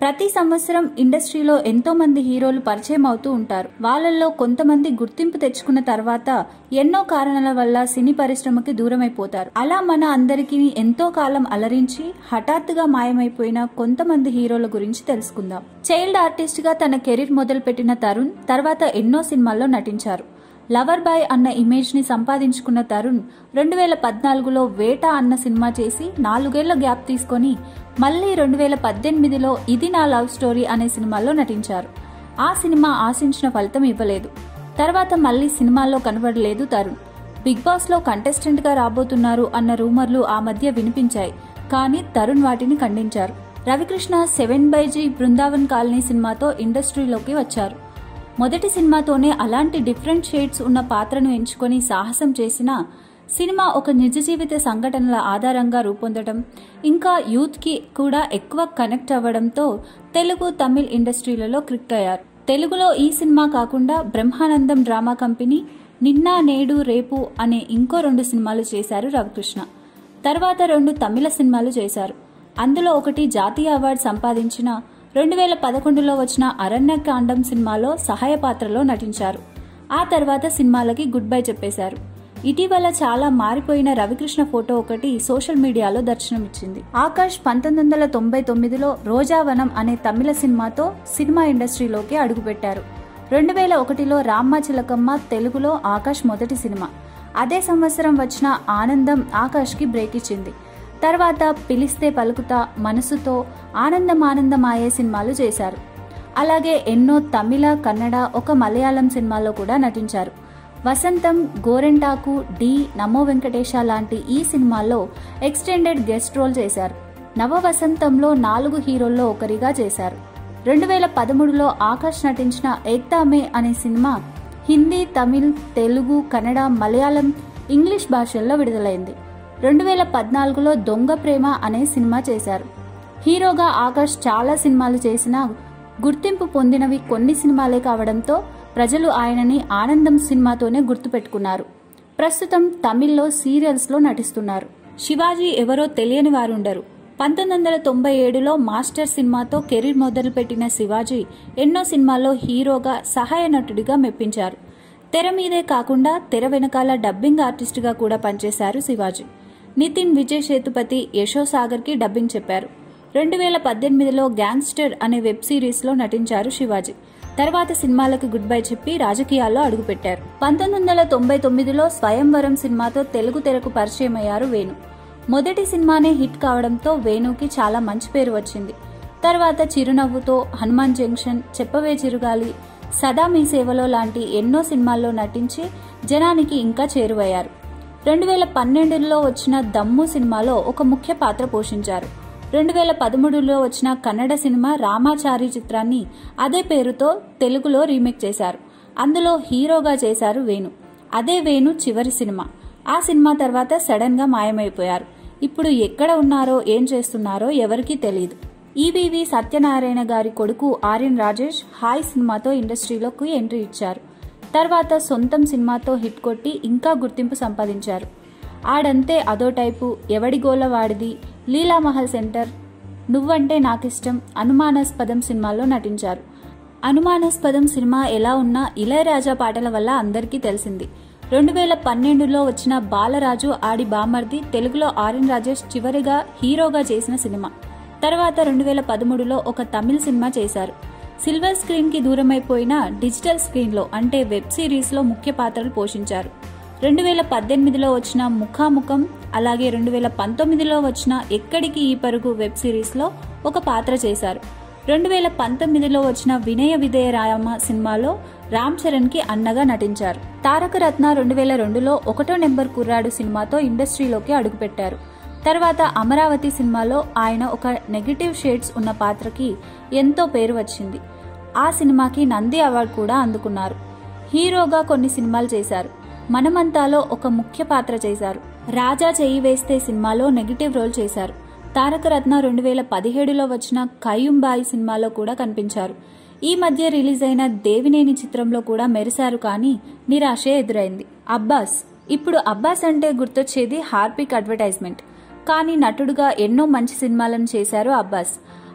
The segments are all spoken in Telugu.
ప్రతి సంవత్సరం ఇండస్ట్రీలో ఎంతో మంది హీరోలు పరిచయం అవుతూ ఉంటారు వాళ్ళల్లో కొంతమంది గుర్తింపు తెచ్చుకున్న తర్వాత ఎన్నో కారణాల వల్ల సినీ పరిశ్రమకి దూరమైపోతారు అలా మన అందరికీ ఎంతో కాలం అలరించి హఠాత్తుగా మాయమైపోయిన కొంతమంది హీరోల గురించి తెలుసుకుందాం చైల్డ్ ఆర్టిస్ట్ గా తన కెరీర్ మొదలుపెట్టిన తరుణ్ తర్వాత ఎన్నో సినిమాల్లో నటించారు లవర్ బాయ్ అన్న ఇమేజ్ ని సంపాదించుకున్న తరుణ్ రెండు వేల పద్నాలుగులో వేట అన్న సినిమా చేసి నాలుగేళ్ల గ్యాప్ తీసుకొని మళ్లీ రెండు వేల పద్దెనిమిదిలో ఇది నా లవ్ స్టోరీ అనే సినిమాలో నటించారు ఆ సినిమా ఆశించిన ఫలితం ఇవ్వలేదు తర్వాత మళ్లీ సినిమాల్లో కనబడలేదు తరుణ్ బిగ్ బాస్ లో కంటెస్టెంట్ గా రాబోతున్నారు అన్న రూమర్లు ఆ మధ్య వినిపించాయి కానీ తరుణ్ వాటిని ఖండించారు రవికృష్ణ సెవెన్ బైజీ బృందావన్ కాలనీ సినిమాతో ఇండస్ట్రీలోకి వచ్చారు మొదటి సినిమాతోనే అలాంటి డిఫరెంట్ షేడ్స్ ఉన్న పాత్రను ఎంచుకొని సాహసం చేసిన సినిమా ఒక నిజ జీవిత సంఘటనల ఆధారంగా రూపొందడం ఇంకా యూత్ కి కూడా ఎక్కువ కనెక్ట్ అవ్వడంతో తెలుగు తమిళ్ ఇండస్ట్రీలలో క్లిక్ అయ్యారు తెలుగులో ఈ సినిమా కాకుండా బ్రహ్మానందం డ్రామా కంపెనీ నిన్న నేడు రేపు అనే ఇంకో రెండు సినిమాలు చేశారు రవికృష్ణ తర్వాత రెండు తమిళ సినిమాలు చేశారు అందులో ఒకటి జాతీయ అవార్డు సంపాదించిన రెండు వేల పదకొండులో వచ్చిన అరణ్యకాండం సినిమాలో సహాయ పాత్రలో నటించారు ఆ తర్వాత సినిమాలకి గుడ్ బై చెప్పేశారు ఇటీవల చాలా మారిపోయిన రవికృష్ణ ఫోటో ఒకటి సోషల్ మీడియాలో దర్శనమిచ్చింది ఆకాష్ పంతొమ్మిది వందల తొంభై తొమ్మిదిలో రోజావనం అనే తమిళ సినిమాతో సినిమా ఇండస్ట్రీలోకి అడుగుపెట్టారు రెండు వేల ఒకటిలో రామ్మ చిలకమ్మ తెలుగులో ఆకాష్ మొదటి సినిమా అదే సంవత్సరం వచ్చిన ఆనందం ఆకాష్కి బ్రేక్ ఇచ్చింది తర్వాత పిలిస్తే పలుకుతా మనసుతో ఆనందం ఆనందమాయే సినిమాలు చేశారు అలాగే ఎన్నో తమిళ కన్నడ ఒక మలయాళం సినిమాలో కూడా నటించారు వసంతం గోరెంటాకు డి నమో వెంకటేశ లాంటి ఈ సినిమాల్లో ఎక్స్టెండెడ్ గెస్ట్ రోల్ చేశారు నవ వసంతంలో నాలుగు హీరోల్లో ఒకరిగా చేశారు రెండు వేల పదమూడులో ఆకాష్ నటించిన ఏక్తామే అనే సినిమా హిందీ తమిళ్ తెలుగు కన్నడ మలయాళం ఇంగ్లీష్ భాషల్లో విడుదలైంది రెండు వేల పద్నాలుగులో దొంగ ప్రేమ అనే సినిమా చేశారు హీరోగా ఆకాష్ చాలా సినిమాలు చేసినా గుర్తింపు పొందినవి కొన్ని సినిమాలే కావడంతో ప్రజలు ఆయనని ఆనందం సినిమాతోనే గుర్తుపెట్టుకున్నారు ప్రస్తుతం తమిళ్లో సీరియల్స్లో నటిస్తున్నారు శివాజీ ఎవరో తెలియని వారుండరు పంతొమ్మిది వందల తొంభై ఏడులో మాస్టర్ సినిమాతో కెరీర్ మొదలుపెట్టిన శివాజీ ఎన్నో సినిమాల్లో హీరోగా సహాయ నటుడిగా మెప్పించారు తెర మీదే కాకుండా తెర వెనకాల డబ్బింగ్ ఆర్టిస్టుగా కూడా పనిచేశారు శివాజీ నితిన్ విజయ్ సేతుపతి యశోసాగర్ కి డబ్బింగ్ చెప్పారు రెండు వేల పద్దెనిమిదిలో గ్యాంగ్స్టర్ అనే వెబ్ సిరీస్ లో నటించారు శివాజీ తర్వాత సినిమాలకు గుడ్ బై చెప్పి రాజకీయాల్లో అడుగుపెట్టారు పంతొమ్మిది వందల తొంభై తొమ్మిదిలో స్వయంవరం సినిమాతో తెలుగు తెరకు పరిచయం అయ్యారు వేణు మొదటి సినిమానే హిట్ కావడంతో వేణుకి చాలా మంచి పేరు వచ్చింది తర్వాత చిరునవ్వుతో హనుమాన్ జంక్షన్ చెప్పవే చిరుగాలి సదా మీ సేవలో లాంటి ఎన్నో సినిమాల్లో నటించి జనానికి ఇంకా చేరువయ్యారు రెండు వేల పన్నెండులో వచ్చిన దమ్ము సినిమాలో ఒక ముఖ్య పాత్ర పోషించారు రెండు వేల పదమూడులో వచ్చిన కన్నడ సినిమా రామాచారి చిత్రాన్ని అదే పేరుతో తెలుగులో రీమేక్ చేశారు అందులో హీరోగా చేశారు వేణు అదే వేణు చివరి సినిమా ఆ సినిమా తర్వాత సడన్ గా మాయమైపోయారు ఇప్పుడు ఎక్కడ ఉన్నారో ఏం చేస్తున్నారో ఎవరికీ తెలియదు ఈవీవి సత్యనారాయణ గారి కొడుకు ఆర్యన్ రాజేష్ హాయ్ సినిమాతో ఇండస్ట్రీలోకి ఎంట్రీ ఇచ్చారు తర్వాత సొంతం సినిమాతో హిట్ కొట్టి ఇంకా గుర్తింపు సంపాదించారు ఆడంతే అదో టైపు ఎవడి గోల వాడిది లీలామహల్ సెంటర్ నువ్వంటే నాకిష్టం అనుమానాస్పదం సినిమాలో నటించారు అనుమానాస్పదం సినిమా ఎలా ఉన్నా ఇళయరాజా పాటల వల్ల అందరికీ తెలిసింది రెండు వేల పన్నెండులో వచ్చిన బాలరాజు ఆడి బామర్ది తెలుగులో ఆర్యన్ రాజేష్ చివరిగా హీరోగా చేసిన సినిమా తర్వాత రెండు వేల పదమూడులో ఒక తమిళ సినిమా చేశారు సిల్వర్ స్క్రీన్ కి దూరమైపోయిన డిజిటల్ స్క్రీన్ లో అంటే వెబ్ సిరీస్ లో ముఖ్య పాత్రలు పోషించారు రెండు వేల పద్దెనిమిదిలో వచ్చిన ముఖాముఖం అలాగే రెండు వేల పంతొమ్మిదిలో వచ్చిన ఎక్కడికి ఈ పరుగు వెబ్ సిరీస్ లో ఒక పాత్ర చేశారు రెండు వేల పంతొమ్మిదిలో వచ్చిన వినయ విధేయ రాయమ్మ సినిమాలో రామ్ చరణ్ కి అన్నగా నటించారు తారక రత్న రెండు వేల రెండులో ఒకటో నెంబర్ కుర్రాడు సినిమాతో ఇండస్ట్రీలోకి అడుగుపెట్టారు తర్వాత అమరావతి సినిమాలో ఆయన ఒక నెగిటివ్ షేడ్స్ ఉన్న పాత్రకి ఎంతో పేరు వచ్చింది ఆ సినిమాకి నంది అవార్డు కూడా అందుకున్నారు హీరోగా కొన్ని సినిమాలు చేశారు మనమంతాలో ఒక ముఖ్య పాత్ర చేశారు రాజా చెయ్యి వేస్తే సినిమాలో నెగిటివ్ రోల్ చేశారు తారక రత్న రెండు వేల పదిహేడులో వచ్చిన కయ్యుంబాయి సినిమాలో కూడా కనిపించారు ఈ మధ్య రిలీజ్ అయిన దేవినేని చిత్రంలో కూడా మెరిశారు కానీ నిరాశే ఎదురైంది అబ్బాస్ ఇప్పుడు అబ్బాస్ అంటే గుర్తొచ్చేది హార్పిక్ అడ్వర్టైజ్మెంట్ కానీ నటుడుగా ఎన్నో మంచి సినిమాలను చేశారు అబ్బాస్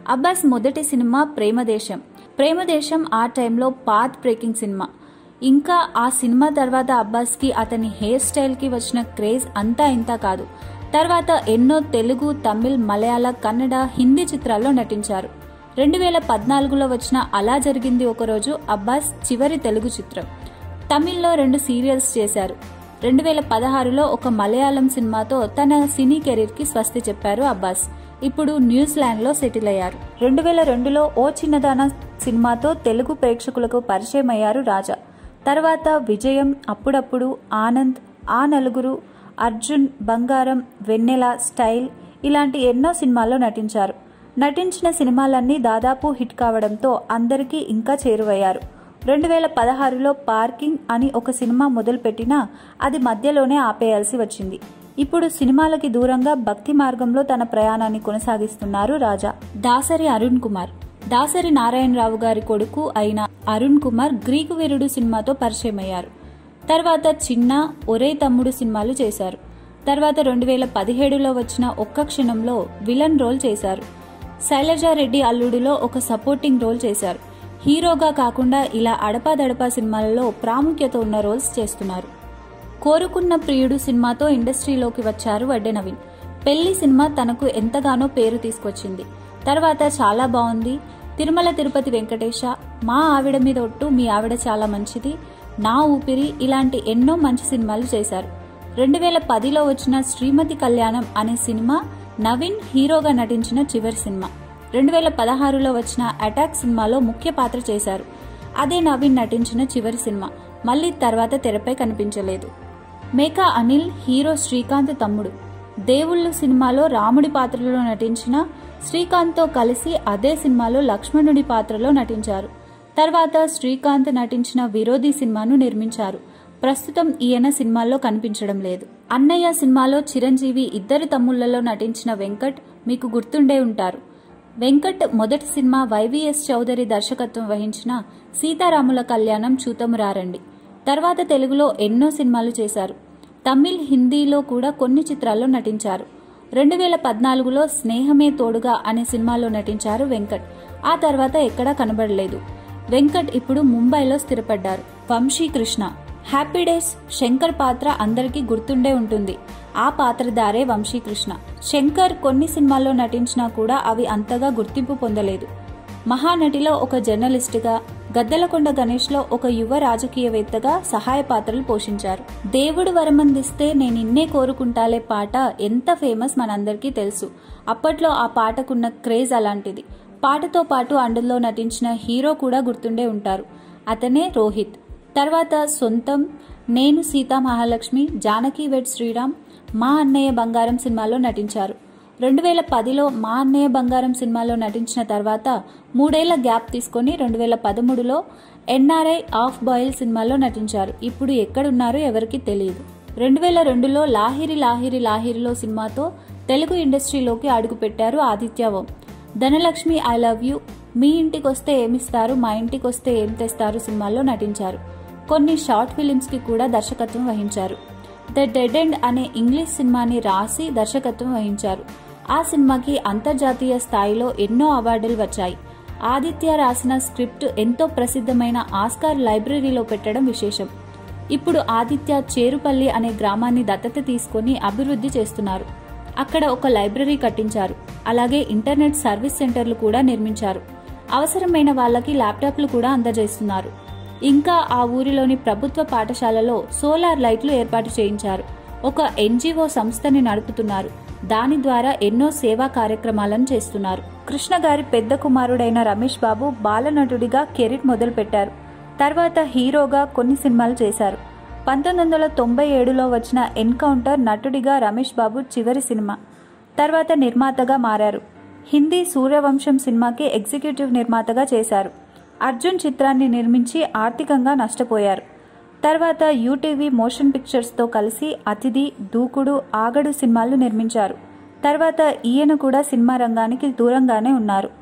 అబ్బాస్ మొదటి సినిమా ప్రేమదేశం ప్రేమదేశం ఆ టైంలో పాత్ బ్రేకింగ్ సినిమా ఇంకా ఆ సినిమా తర్వాత అబ్బాస్కి అతని హెయిర్ స్టైల్కి వచ్చిన క్రేజ్ అంతా ఇంతా కాదు తర్వాత ఎన్నో తెలుగు తమిళ్ మలయాళ కన్నడ హిందీ చిత్రాల్లో నటించారు రెండు వేల పద్నాలుగులో వచ్చిన అలా జరిగింది ఒకరోజు అబ్బాస్ చివరి తెలుగు చిత్రం తమిళ్లో రెండు సీరియల్స్ చేశారు రెండు వేల పదహారులో ఒక మలయాళం సినిమాతో తన సినీ కెరీర్కి స్వస్తి చెప్పారు అబ్బాస్ ఇప్పుడు న్యూజిలాండ్లో సెటిల్ అయ్యారు రెండు వేల రెండులో ఓ చిన్నదాన సినిమాతో తెలుగు ప్రేక్షకులకు పరిచయం అయ్యారు రాజా తర్వాత విజయం అప్పుడప్పుడు ఆనంద్ ఆ నలుగురు అర్జున్ బంగారం వెన్నెల స్టైల్ ఇలాంటి ఎన్నో సినిమాల్లో నటించారు నటించిన సినిమాలన్నీ దాదాపు హిట్ కావడంతో అందరికీ ఇంకా చేరువయ్యారు రెండు వేల పదహారులో పార్కింగ్ అని ఒక సినిమా మొదలుపెట్టినా అది మధ్యలోనే ఆపేయాల్సి వచ్చింది ఇప్పుడు సినిమాలకి దూరంగా భక్తి మార్గంలో తన ప్రయాణాన్ని కొనసాగిస్తున్నారు రాజా దాసరి అరుణ్ కుమార్ దాసరి నారాయణరావు గారి కొడుకు అయిన అరుణ్ కుమార్ గ్రీకు వీరుడు సినిమాతో పరిచయమయ్యారు తర్వాత చిన్న ఒరే తమ్ముడు సినిమాలు చేశారు తర్వాత రెండు వేల పదిహేడులో వచ్చిన ఒక్క క్షణంలో విలన్ రోల్ చేశారు శైలజారెడ్డి అల్లుడిలో ఒక సపోర్టింగ్ రోల్ చేశారు హీరోగా కాకుండా ఇలా అడపాదడపా సినిమాలలో ప్రాముఖ్యత ఉన్న రోల్స్ చేస్తున్నారు కోరుకున్న ప్రియుడు సినిమాతో ఇండస్ట్రీలోకి వచ్చారు వడ్డే నవీన్ పెళ్లి సినిమా తనకు ఎంతగానో పేరు తీసుకొచ్చింది తర్వాత చాలా బాగుంది తిరుమల తిరుపతి వెంకటేశ మా ఆవిడ మీద ఒట్టు మీ ఆవిడ చాలా మంచిది నా ఊపిరి ఇలాంటి ఎన్నో మంచి సినిమాలు చేశారు రెండు వేల పదిలో వచ్చిన శ్రీమతి కళ్యాణం అనే సినిమా నవీన్ హీరోగా నటించిన చివరి సినిమా రెండు వేల పదహారులో వచ్చిన అటాక్ సినిమాలో ముఖ్య పాత్ర చేశారు అదే నవీన్ నటించిన చివరి సినిమా మళ్ళీ తర్వాత తెరపై కనిపించలేదు మేకా అనిల్ హీరో శ్రీకాంత్ తమ్ముడు దేవుళ్ళు సినిమాలో రాముడి పాత్రలో నటించిన శ్రీకాంత్తో కలిసి అదే సినిమాలో లక్ష్మణుడి పాత్రలో నటించారు తర్వాత శ్రీకాంత్ నటించిన విరోధి సినిమాను నిర్మించారు ప్రస్తుతం ఈయన సినిమాల్లో కనిపించడం లేదు అన్నయ్య సినిమాలో చిరంజీవి ఇద్దరు తమ్ముళ్లలో నటించిన వెంకట్ మీకు గుర్తుండే ఉంటారు వెంకట్ మొదటి సినిమా వైవిఎస్ చౌదరి దర్శకత్వం వహించిన సీతారాముల కళ్యాణం చూతము రారండి తర్వాత తెలుగులో ఎన్నో సినిమాలు చేశారు తమిళ్ హిందీలో కూడా కొన్ని చిత్రాల్లో నటించారు రెండు వేల పద్నాలుగులో స్నేహమే తోడుగా అనే సినిమాలో నటించారు వెంకట్ ఆ తర్వాత ఎక్కడా కనబడలేదు వెంకట్ ఇప్పుడు ముంబైలో స్థిరపడ్డారు వంశీ కృష్ణ హ్యాపీ డేస్ శంకర్ పాత్ర అందరికీ గుర్తుండే ఉంటుంది ఆ పాత్రధారే వంశీకృష్ణ శంకర్ కొన్ని సినిమాల్లో నటించినా కూడా అవి అంతగా గుర్తింపు పొందలేదు మహానటిలో ఒక జర్నలిస్టుగా గద్దెలకొండ గణేష్లో ఒక యువ రాజకీయవేత్తగా సహాయ పాత్రలు పోషించారు దేవుడు వరమందిస్తే నేనిన్నే కోరుకుంటాలే పాట ఎంత ఫేమస్ మనందరికీ తెలుసు అప్పట్లో ఆ పాటకున్న క్రేజ్ అలాంటిది పాటతో పాటు అందులో నటించిన హీరో కూడా గుర్తుండే ఉంటారు అతనే రోహిత్ తర్వాత సొంతం నేను సీతా మహాలక్ష్మి జానకి వెడ్ శ్రీరామ్ మా అన్నయ్య బంగారం సినిమాలో నటించారు రెండు వేల పదిలో మా అన్నయ్య బంగారం సినిమాలో నటించిన తర్వాత మూడేళ్ల గ్యాప్ తీసుకొని రెండు వేల పదమూడులో ఎన్ఆర్ఐ ఆఫ్ బాయిల్ సినిమాలో నటించారు ఇప్పుడు ఎక్కడున్నారో ఎవరికీ తెలియదు రెండు వేల రెండులో లాహిరి లాహిరి లాహిరిలో సినిమాతో తెలుగు ఇండస్ట్రీలోకి అడుగుపెట్టారు Aditya Om Dhanalakshmi I love you మీ ఇంటికి వస్తే ఏమిస్తారు మా ఇంటికి వస్తే ఏం తెస్తారు సినిమాల్లో నటించారు కొన్ని షార్ట్ ఫిలిమ్స్కి కూడా దర్శకత్వం వహించారు ద డెడ్ ఎండ్ అనే ఇంగ్లీష్ సినిమాని రాసి దర్శకత్వం వహించారు ఆ సినిమాకి అంతర్జాతీయ స్థాయిలో ఎన్నో అవార్డులు వచ్చాయి ఆదిత్య రాసిన స్క్రిప్ట్ ఎంతో ప్రసిద్ధమైన ఆస్కార్ లైబ్రరీలో పెట్టడం విశేషం ఇప్పుడు ఆదిత్య చేరుపల్లి అనే గ్రామాన్ని దత్తత తీసుకొని అభివృద్ధి చేస్తున్నారు అక్కడ ఒక లైబ్రరీ కట్టించారు అలాగే ఇంటర్నెట్ సర్వీస్ సెంటర్లు కూడా నిర్మించారు అవసరమైన వాళ్ళకి ల్యాప్టాప్లు కూడా అందజేస్తున్నారు ఇంకా ఆ ఊరిలోని ప్రభుత్వ పాఠశాలలో సోలార్ లైట్లు ఏర్పాటు చేయించారు ఒక ఎన్జిఓ సంస్థని నడుపుతున్నారు దాని ద్వారా ఎన్నో సేవా కార్యక్రమాలను చేస్తున్నారు కృష్ణ గారి పెద్ద కుమారుడైన రమేష్ బాబు బాలనటుడిగా కెరీర్ మొదలుపెట్టారు తర్వాత హీరోగా కొన్ని సినిమాలు చేశారు పంతొమ్మిది వందల తొంభై ఏడులో వచ్చిన ఎన్కౌంటర్ నటుడిగా రమేష్ బాబు చివరి సినిమా తర్వాత నిర్మాతగా మారారు హిందీ సూర్యవంశం సినిమాకి ఎగ్జిక్యూటివ్ నిర్మాతగా చేశారు అర్జున్ చిత్రాన్ని నిర్మించి ఆర్థికంగా నష్టపోయారు తర్వాత యూటీవీ మోషన్ పిక్చర్స్తో కలిసి అతిథి దూకుడు ఆగడు సినిమాలు నిర్మించారు తర్వాత ఈయన కూడా సినిమా రంగానికి దూరంగానే ఉన్నారు